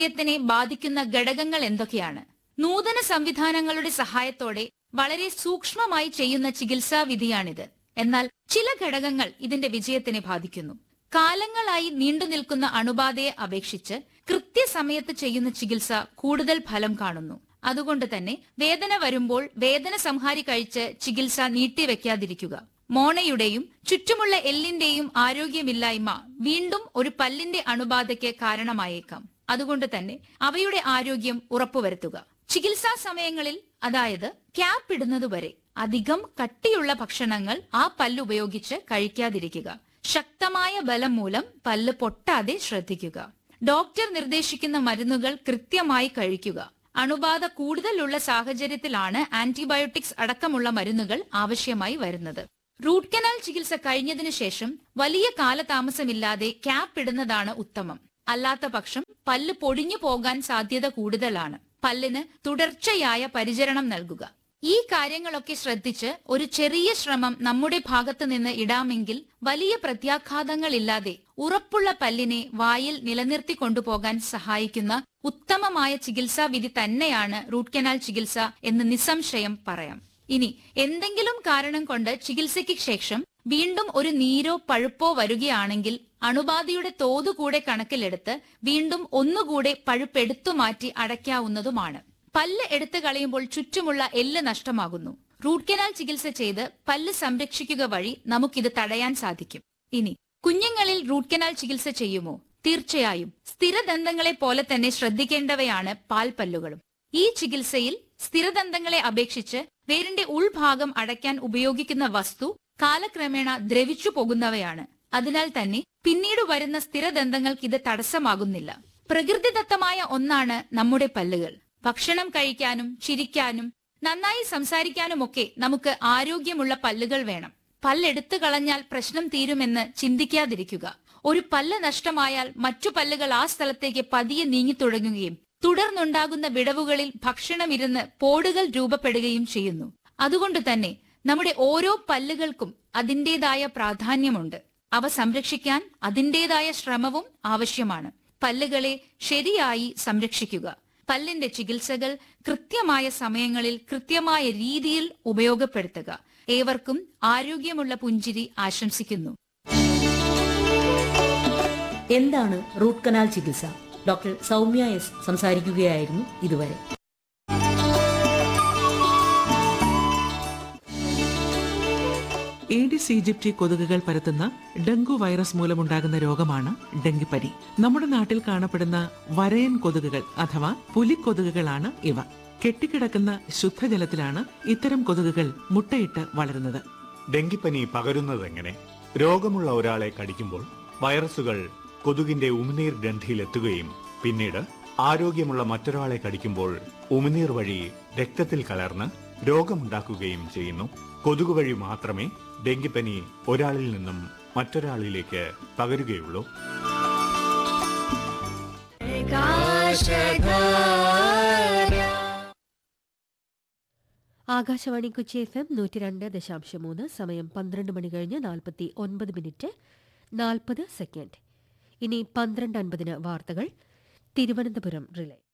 ത്തിനെ ബാധിക്കുന്ന ഘടകങ്ങൾ എന്തൊക്കെയാണ് നൂതന സംവിധാനങ്ങളുടെ സഹായത്തോടെ വളരെ സൂക്ഷ്മമായി ചെയ്യുന്ന ചികിത്സാ വിധിയാണിത് എന്നാൽ ചില ഘടകങ്ങൾ ഇതിന്റെ വിജയത്തിനെ ബാധിക്കുന്നു കാലങ്ങളായി നീണ്ടുനിൽക്കുന്ന അണുബാധയെ അപേക്ഷിച്ച് കൃത്യസമയത്ത് ചെയ്യുന്ന ചികിത്സ കൂടുതൽ ഫലം കാണുന്നു അതുകൊണ്ട് തന്നെ വേദന വരുമ്പോൾ വേദന സംഹാരി കഴിച്ച് ചികിത്സ നീട്ടിവെക്കാതിരിക്കുക മോണയുടെയും ചുറ്റുമുള്ള എല്ലിന്റെയും ആരോഗ്യമില്ലായ്മ വീണ്ടും ഒരു പല്ലിന്റെ അണുബാധയ്ക്ക് കാരണമായേക്കാം അതുകൊണ്ട് തന്നെ അവയുടെ ആരോഗ്യം ഉറപ്പുവരുത്തുക ചികിത്സാ സമയങ്ങളിൽ അതായത് ക്യാപ്പ് ഇടുന്നതുവരെ അധികം കട്ടിയുള്ള ഭക്ഷണങ്ങൾ ആ പല്ല് ഉപയോഗിച്ച് കഴിക്കാതിരിക്കുക ശക്തമായ ബലം മൂലം പല്ല് പൊട്ടാതെ ശ്രദ്ധിക്കുക ഡോക്ടർ നിർദ്ദേശിക്കുന്ന മരുന്നുകൾ കൃത്യമായി കഴിക്കുക അണുബാധ കൂടുതലുള്ള സാഹചര്യത്തിലാണ് ആന്റിബയോട്ടിക്സ് അടക്കമുള്ള മരുന്നുകൾ ആവശ്യമായി വരുന്നത് റൂട്ട് കനാൽ ചികിത്സ കഴിഞ്ഞതിനു ശേഷം വലിയ കാലതാമസമില്ലാതെ ക്യാപ്പ് ഇടുന്നതാണ് ഉത്തമം അല്ലാത്ത പക്ഷം പല്ല് പൊടിഞ്ഞു പോകാൻ സാധ്യത കൂടുതലാണ് പല്ലിന് തുടർച്ചയായ പരിചരണം നൽകുക ഈ കാര്യങ്ങളൊക്കെ ശ്രദ്ധിച്ച് ഒരു ചെറിയ ശ്രമം നമ്മുടെ ഭാഗത്തു നിന്ന് ഇടാമെങ്കിൽ വലിയ പ്രത്യാഘാതങ്ങളില്ലാതെ ഉറപ്പുള്ള പല്ലിനെ വായിൽ നിലനിർത്തി കൊണ്ടുപോകാൻ സഹായിക്കുന്ന ഉത്തമമായ ചികിത്സാ വിധി തന്നെയാണ് റൂട്ട് കനാൽ ചികിത്സ എന്ന് നിസ്സംശയം പറയാം ഇനി എന്തെങ്കിലും കാരണം കൊണ്ട് ചികിത്സയ്ക്ക് ശേഷം വീണ്ടും ഒരു നീരോ പഴുപ്പോ വരികയാണെങ്കിൽ അണുബാധയുടെ തോത് കൂടെ കണക്കിലെടുത്ത് വീണ്ടും ഒന്നുകൂടെ പഴുപ്പെടുത്തു മാറ്റി അടയ്ക്കാവുന്നതുമാണ് പല്ല് എടുത്തു കളയുമ്പോൾ ചുറ്റുമുള്ള എല്ല് നഷ്ടമാകുന്നു റൂട്ട് കനാൽ ചികിത്സ ചെയ്ത് പല്ല് സംരക്ഷിക്കുക വഴി നമുക്കിത് തടയാൻ സാധിക്കും ഇനി കുഞ്ഞുങ്ങളിൽ റൂട്ട് കനാൽ ചികിത്സ ചെയ്യുമോ തീർച്ചയായും സ്ഥിരദന്തങ്ങളെ പോലെ തന്നെ ശ്രദ്ധിക്കേണ്ടവയാണ് പാൽപ്പല്ലുകളും ഈ ചികിത്സയിൽ സ്ഥിരദന്തങ്ങളെ അപേക്ഷിച്ച് വേരിന്റെ ഉൾഭാഗം അടയ്ക്കാൻ ഉപയോഗിക്കുന്ന വസ്തു കാലക്രമേണ ദ്രവിച്ചു പോകുന്നവയാണ് അതിനാൽ തന്നെ പിന്നീട് വരുന്ന സ്ഥിരദന്തങ്ങൾക്ക് ഇത് തടസ്സമാകുന്നില്ല പ്രകൃതിദത്തമായ ഒന്നാണ് നമ്മുടെ പല്ലുകൾ ഭക്ഷണം കഴിക്കാനും ചിരിക്കാനും നന്നായി സംസാരിക്കാനുമൊക്കെ നമുക്ക് ആരോഗ്യമുള്ള പല്ലുകൾ വേണം പല്ലെടുത്തു കളഞ്ഞാൽ പ്രശ്നം തീരുമെന്ന് ചിന്തിക്കാതിരിക്കുക ഒരു പല്ല് നഷ്ടമായാൽ മറ്റു പല്ലുകൾ ആ സ്ഥലത്തേക്ക് പതിയെ നീങ്ങിത്തുടങ്ങുകയും തുടർന്നുണ്ടാകുന്ന വിടവുകളിൽ ഭക്ഷണമിരുന്ന് പോടുകൾ രൂപപ്പെടുകയും ചെയ്യുന്നു അതുകൊണ്ട് തന്നെ നമ്മുടെ ഓരോ പല്ലുകൾക്കും അതിൻ്റെതായ പ്രാധാന്യമുണ്ട് അവ സംരക്ഷിക്കാൻ അതിൻ്റെതായ ശ്രമവും ആവശ്യമാണ് പല്ലുകളെ ശരിയായി സംരക്ഷിക്കുക പല്ലിന്റെ ചികിത്സകൾ കൃത്യമായ സമയങ്ങളിൽ കൃത്യമായ രീതിയിൽ ഉപയോഗപ്പെടുത്തുക ഏവർക്കും ആരോഗ്യമുള്ള പുഞ്ചിരി ആശംസിക്കുന്നു എന്താണ് റൂട്ട് കനാൽ ചികിത്സ ഡോക്ടർ സൗമ്യ എസ് സംസാരിക്കുകയായിരുന്നു ഇതുവരെ ഏഡിസ് ഈജിപ്റ്റി കൊതുകുകൾ പരത്തുന്ന ഡെങ്കു വൈറസ് മൂലമുണ്ടാകുന്ന രോഗമാണ് ഡെങ്കിപ്പനി നമ്മുടെ നാട്ടിൽ കാണപ്പെടുന്ന വരയൻ കൊതുകുകൾ അഥവാ പുലിക്കൊതുകുകളാണ് ഇവ കെട്ടിക്കിടക്കുന്ന ശുദ്ധജലത്തിലാണ് ഇത്തരം കൊതുകുകൾ മുട്ടയിട്ട് വളരുന്നത് ഡെങ്കിപ്പനി പകരുന്നതെങ്ങനെ രോഗമുള്ള ഒരാളെ കടിക്കുമ്പോൾ വൈറസുകൾ കൊതുകിന്റെ ഉമിനീർ ഗ്രന്ഥിയിലെത്തുകയും പിന്നീട് ആരോഗ്യമുള്ള മറ്റൊരാളെ കടിക്കുമ്പോൾ ഉമിനീർ വഴി രക്തത്തിൽ കലർന്ന് രോഗമുണ്ടാക്കുകയും ചെയ്യുന്നു കൊതുക് വഴി മാത്രമേ ഡെങ്കിപ്പനി ഒരാളിൽ നിന്നും മറ്റൊരാളിലേക്ക് പകരുകയുള്ളൂ ആകാശവാണി കൊച്ചി എഫ് എം നൂറ്റി രണ്ട് ദശാംശം മൂന്ന് സമയം പന്ത്രണ്ട് മണി കഴിഞ്ഞ് നാൽപ്പത്തി ഒൻപത് മിനിറ്റ് നാൽപ്പത് സെക്കൻഡ് ഇനി പന്ത്രണ്ട് അൻപതിന് വാർത്തകൾ തിരുവനന്തപുരം റിലേ